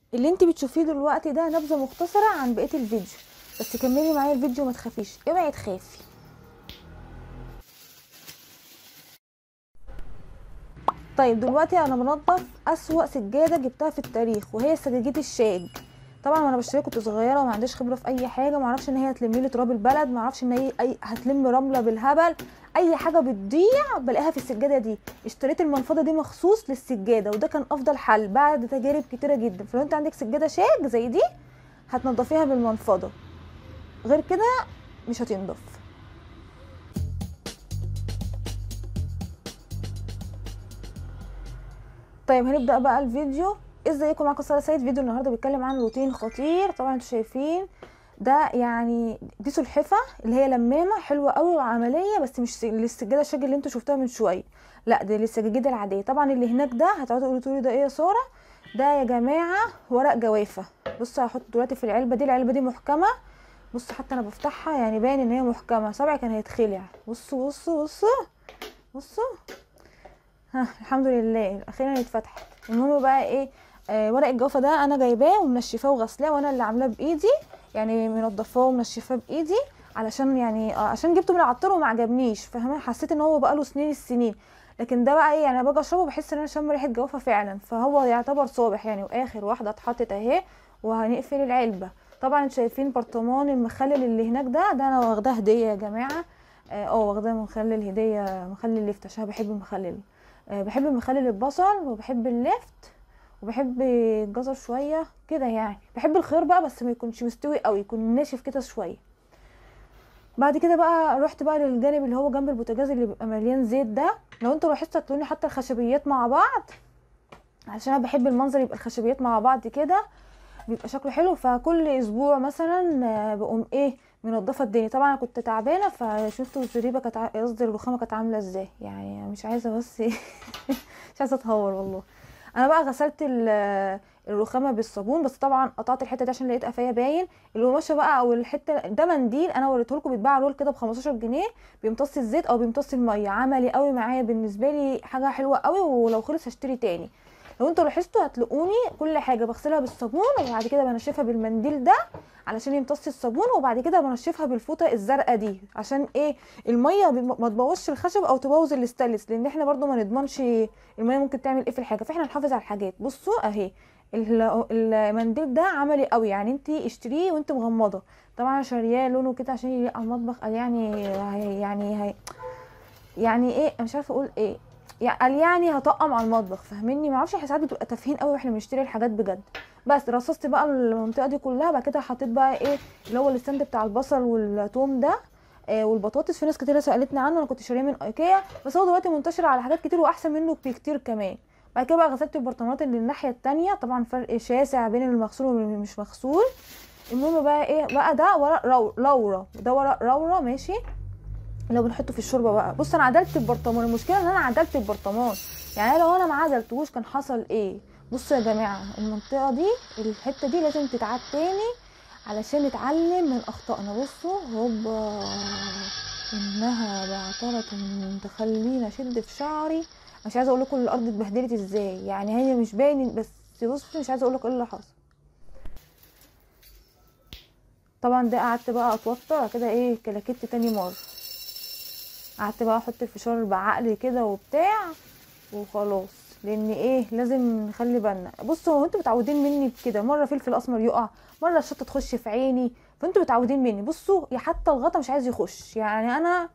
اللي انت بتشوفيه دلوقتي ده نبذه مختصره عن بقيه الفيديو بس كملي معايا الفيديو ما تخافيش اوعي تخافي طيب دلوقتي انا بنضف اسوأ سجاده جبتها في التاريخ وهي سجاجيد الشاج طبعا وانا بشتريها كنت صغيره وما عنديش خبره في اي حاجه ما اعرفش ان هي هتلم لي تراب البلد ما اعرفش ان هي اي هتلم رمله بالهبل اي حاجه بتضيع بلاقيها في السجاده دي اشتريت المنفضه دي مخصوص للسجاده وده كان افضل حل بعد تجارب كتيره جدا فلو انت عندك سجاده شاج زي دي هتنضفيها بالمنفضه غير كده مش هتنضف طيب هنبدا بقى الفيديو ازيكم معاكم ساره سيد فيديو النهارده بيتكلم عن روتين خطير طبعا انتوا شايفين ده يعني دي سلحفه اللي هي لمامه حلوه قوي وعمليه بس مش للسجاده الشاج اللي انتوا شفتوها من شويه لا دي للسجاجيد العاديه طبعا اللي هناك ده هتقعدوا تقولوا ده ايه يا ساره ده يا جماعه ورق جوافه بصوا هحط دلوقتي في العلبه دي العلبه دي محكمه بصوا حتى انا بفتحها يعني باين ان هي محكمه صبعي كان هيتخلع بصوا بصوا بصوا بصوا ها الحمد لله اخيرا اتفتحت المهم بقى ايه آه ورق الجوافه ده انا جايباه ومنشفاه وغسلاه وانا اللي عاملاه بايدي يعني منضفاه ومنشفاه بايدي علشان يعني آه عشان جبته من العطار وما عجبنيش فاهمه حسيت ان هو بقى له سنين السنين لكن ده بقى ايه يعني باجي اشربه بحس ان انا شم ريحه جوافه فعلا فهو يعتبر صابح يعني واخر واحده اتحطت اهي وهنقفل العلبه طبعا انتوا شايفين برطمان المخلل اللي هناك ده ده انا واخداه هديه يا جماعه اه واخداه مخلل هديه مخلل ليفت عشان بحب المخلل أه بحب مخلل البصل وبحب اللفت وبحب الجزر شويه كده يعني بحب الخيار بقى بس ما يكونش مستوي قوي يكون ناشف كده شويه بعد كده بقى رحت بقى للجانب اللي هو جنب البوتاجاز اللي بيبقى مليان زيت ده لو انتوا لاحظتوا هتلاقوني حتى الخشبيات مع بعض عشان انا بحب المنظر يبقى الخشبيات مع بعض كده بيبقى شكله حلو فكل اسبوع مثلا بقوم ايه منضفه الدنيا طبعا انا كنت تعبانه فشفتوا الزريبه كانت قصدي الرخامه كانت عامله ازاي يعني مش عايزه بس مش عايزه اتهور والله انا بقى غسلت الرخامه بالصابون بس طبعا قطعت الحته دي عشان لقيت قفايا باين القماشه بقى او الحته ده منديل انا وريته لكم بيتباع رول كده ب 15 جنيه بيمتص الزيت او بيمتص الميه عملي قوي معايا بالنسبه لي حاجه حلوه قوي ولو خلص هشتري تاني لو انتوا لاحظتوا هتلاقوني كل حاجه بغسلها بالصابون وبعد كده بنشفها بالمنديل ده علشان يمتص الصابون وبعد كده بنشفها بالفوطه الزرقاء دي عشان ايه الميه ما تبوظش الخشب او تبوظ الاستانلس لان احنا برضو ما نضمنش الميه ممكن تعمل ايه في الحاجه فاحنا نحافظ على الحاجات بصوا اهي المنديل ده عملي قوي يعني انت اشتريه وانت مغمضه طبعا شارياه لونه كده عشان يليق على المطبخ قال يعني يعني هي يعني ايه مش عارفه اقول ايه يعني قال يعني هطقم على المطبخ فاهميني ما اعرفش احنا ساعات بتبقى تافهين قوي واحنا بنشتري الحاجات بجد بس رصصت بقى المنطقه دي كلها بعد كده حطيت بقى ايه اللي هو الستاند بتاع البصل والثوم ده آه والبطاطس في ناس كتير سالتني عنه انا كنت شاريه من ايكيا بس هو دلوقتي منتشر على حاجات كتير واحسن منه بكتير كمان بعد كده بقى غسلت البرطمانات اللي الناحيه التانية طبعا فرق شاسع بين المغسول واللي مش مغسول المهم بقى ايه بقى ده ورق رو... لورا ده ورق لورا ماشي لو بنحطه في الشوربه بقى بص انا عدلت البرطمان المشكله ان انا عدلت البرطمان يعني لو انا ما عدلتوش كان حصل ايه بصوا يا جماعه المنطقه دي الحته دي لازم تتعاد تاني علشان نتعلم من اخطائنا بصوا هوبا انها بعطره تخليني اشد في شعري مش عايزه اقول لكم الارض اتبهدلت ازاي يعني هي مش باين بس بصوا مش عايزه اقول لكم ايه اللي حصل طبعا ده قعدت بقى اتوتر كده ايه كلاكيت تاني مره قعدت بقى احط الفشار بعقل كده وبتاع وخلاص لان ايه لازم نخلي بالنا بصوا هو انتوا متعودين مني بكده مره فلفل اسمر يقع مره الشطه تخش في عيني فانتوا متعودين مني بصوا يا حتى الغطا مش عايز يخش يعني انا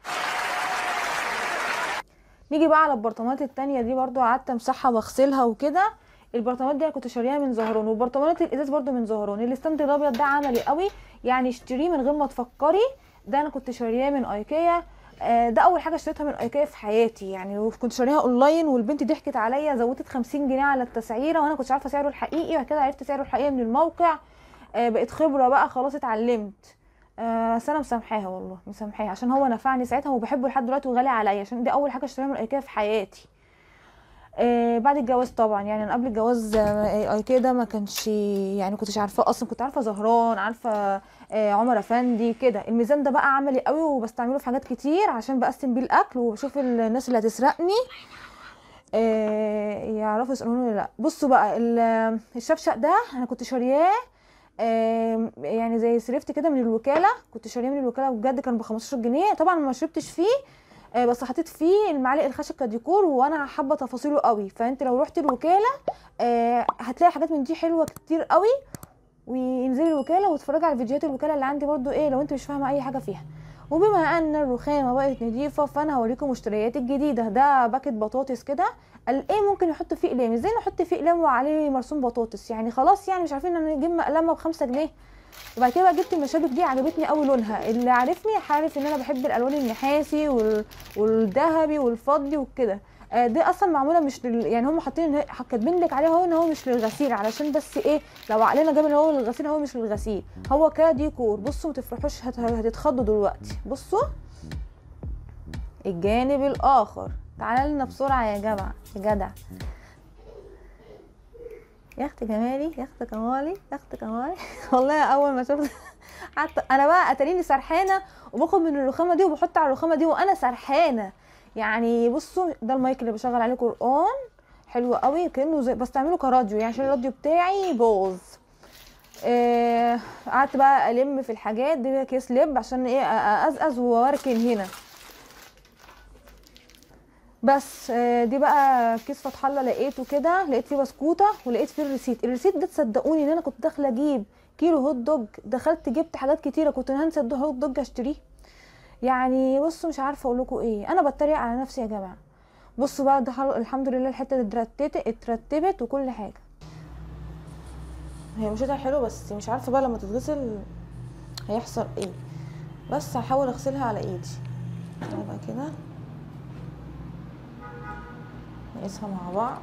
نيجي بقى على البرطمانات التانية دي برضو قعدت امسحها واغسلها وكده البرطمانات دي انا كنت شاريها من زهران وبرطمانات الازاز برضو من زهران الستاند الابيض ده عملي قوي يعني اشتريه من غير ما تفكري ده انا كنت شارياه من ايكيا ده اول حاجه اشتريتها من ايكيا في حياتي يعني كنت شاريها اونلاين والبنت ضحكت عليا زودت 50 جنيه على التسعيره وانا كنتش عارفه سعره الحقيقي وبعد كده عرفت سعره الحقيقي من الموقع بقيت خبره بقى خلاص اتعلمت بس انا مسامحاها والله مسامحاها عشان هو نفعني ساعتها وبحبه لحد دلوقتي وغالي عليا عشان دي اول حاجه اشتريها من ايكيا في حياتي آه بعد الجواز طبعا يعني انا قبل الجواز آه ايكيا ده ما كانش يعني كنتش عارفاه اصلا كنت عارفه زهران عارفه آه عمر افندي كده الميزان ده بقى عملي قوي وبستعمله في حاجات كتير عشان بقسم بيه الاكل وبشوف الناس اللي هتسرقني آه يعرفوا يسالوني ولا لا بصوا بقى ال- الشفشق ده انا كنت شارياه آه يعني زي سرفت كده من الوكاله كنت شاريه من الوكاله بجد كان ب 15 جنيه طبعا ما شربتش فيه آه بس حطيت فيه المعالق الخشب كديكور وانا حابه تفاصيله قوي فانت لو رحت الوكاله آه هتلاقي حاجات من دي حلوه كتير قوي وانزلي الوكاله واتفرجي على فيديوهات الوكاله اللي عندي برضو ايه لو انت مش فاهمه اي حاجه فيها وبما ان الرخامه بقت نضيفه فانا هوريكم مشترياتي الجديده ده باكت بطاطس كده قال ايه ممكن نحط فيه اقلام ازاي نحط فيه اقلام وعليه مرسوم بطاطس يعني خلاص يعني مش عارفين ان نجيب مقلمه بخمسة جنيه وبعد كده بقى جبت المشابك دي عجبتني قوي لونها اللي عارفني عارف ان انا بحب الالوان النحاسي وال... والذهبي والفضي وكده آه، دي اصلا معموله مش لل... يعني هم حاطين إن- كاتبين لك عليها هو ان هو مش للغسيل علشان بس ايه لو عقلنا جاب ان هو للغسيل هو مش للغسيل هو كديكور بصوا ما تفرحوش هت... هتتخضوا دلوقتي بصوا الجانب الاخر تعالى لنا بسرعه يا جماعه يا جدع يا اخت جمالي يا اخت كمالي يا اخت كمالي والله اول ما شفت حتى انا بقى اتاريني سرحانه وباخد من الرخامه دي وبحط على الرخامه دي وانا سرحانه يعني بصوا ده المايك اللي بشغل عليه قران حلو قوي كانه زي بستعمله كراديو يعني عشان الراديو بتاعي باظ آه، قعدت بقى الم في الحاجات دي بقى كيس لب عشان ايه ازقز واركن هنا بس آه، دي بقى كيس فتح الله لقيته كده لقيت فيه بسكوته ولقيت فيه الريسيت الريسيت ده تصدقوني ان انا كنت داخله اجيب كيلو هوت دوج دخلت جبت حاجات كتيره كنت هنسى الهوت دوج اشتريه يعني بصوا مش عارفه اقول لكم ايه انا بتريق على نفسي يا جماعه بصوا بقى ده حل- الحمد لله الحته دي اترتبت اترتبت وكل حاجه هي مشيتها حلو بس مش عارفه بقى لما تتغسل هيحصل ايه بس هحاول اغسلها على ايدي يبقى كده نقيسها مع بعض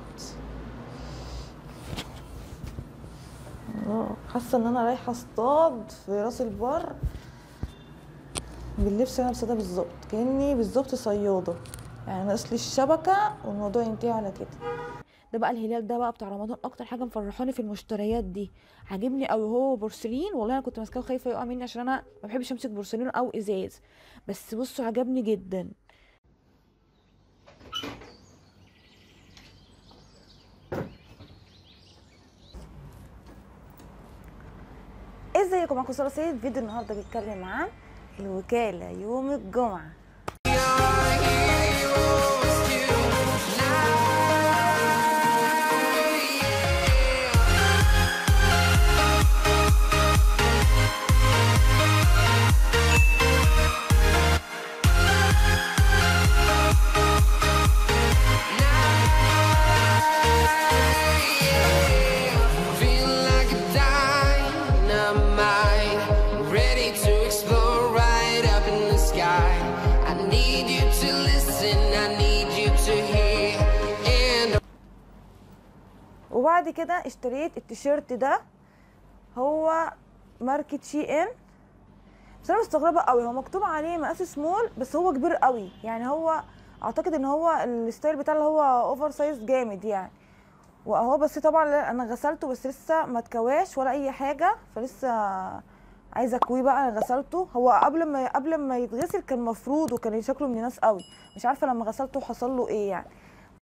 الله، حاسه ان انا رايحه اصطاد في راس البر باللبس اللي انا لابساه ده بالظبط كاني بالظبط صياده يعني ناقص لي الشبكه والموضوع ينتهي على كده ده بقى الهلال ده بقى بتاع رمضان اكتر حاجه مفرحاني في المشتريات دي عاجبني قوي هو بورسلين والله انا كنت ماسكاه وخايفه يقع مني عشان انا ما بحبش امسك بورسلين او ازاز بس بصوا عجبني جدا ازيكم معاكم ساره سيد فيديو النهارده بيتكلم عن الوكاله يوم الجمعه Feel like a dynamite, ready to explode right up in the sky. I need you to listen, I need you to hear. And وبعد كده اشتريت التيشيرت ده هو ماركة شي ان بس انا مستغربه قوي هو مكتوب عليه مقاس سمول بس هو كبير قوي يعني هو اعتقد ان هو الستايل بتاعه اللي هو اوفر سايز جامد يعني واهو بس طبعا انا غسلته بس لسه ما اتكواش ولا اي حاجه فلسه عايزه اكويه بقى انا غسلته هو قبل ما قبل ما يتغسل كان مفروض وكان شكله من ناس قوي مش عارفه لما غسلته حصل له ايه يعني